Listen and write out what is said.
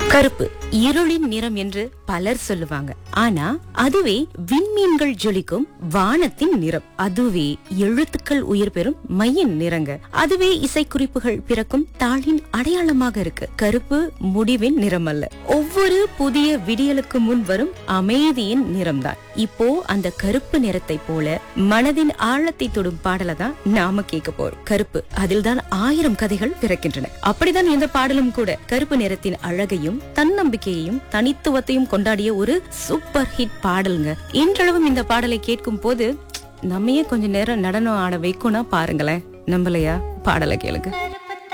கருப்பு இருளின் நிறம் என்று பலர் சொல்லுவாங்க ஆனா அதுவே விண்மீன்கள் ஜொலிக்கும் வானத்தின் நிறம் அதுவே எழுத்துக்கள் உயிர் பெறும் மையின் நிறங்க அதுவே இசைக்குறிப்புகள் பிறக்கும் தாளின் அடையாளமாக இருக்கு கருப்பு முடிவின் நிறம் அல்ல ஒவ்வொரு புதிய விடியலுக்கு முன் வரும் அமைதியின் நிறம்தான் இப்போ அந்த கருப்பு நிறத்தை போல மனதின் ஆழத்தை தொடும் பாடலை தான் நாம கேட்க போறோம் கருப்பு அதில்தான் ஆயிரம் கதைகள் பிறக்கின்றன அப்படிதான் இந்த பாடலும் கூட கருப்பு நிறத்தின் அழகையும் தன்னம்பிக்கையையும் தனித்துவத்தையும் கொண்டாடிய ஒரு சூப்பர் ஹிட் பாடலுங்க இன்றளவும் இந்த பாடலை கேட்கும் போது நம்மையே கொஞ்ச நேரம் நடனம் ஆட வைக்கும்னா பாருங்களேன் நம்பலையா பாடலை கேளுங்க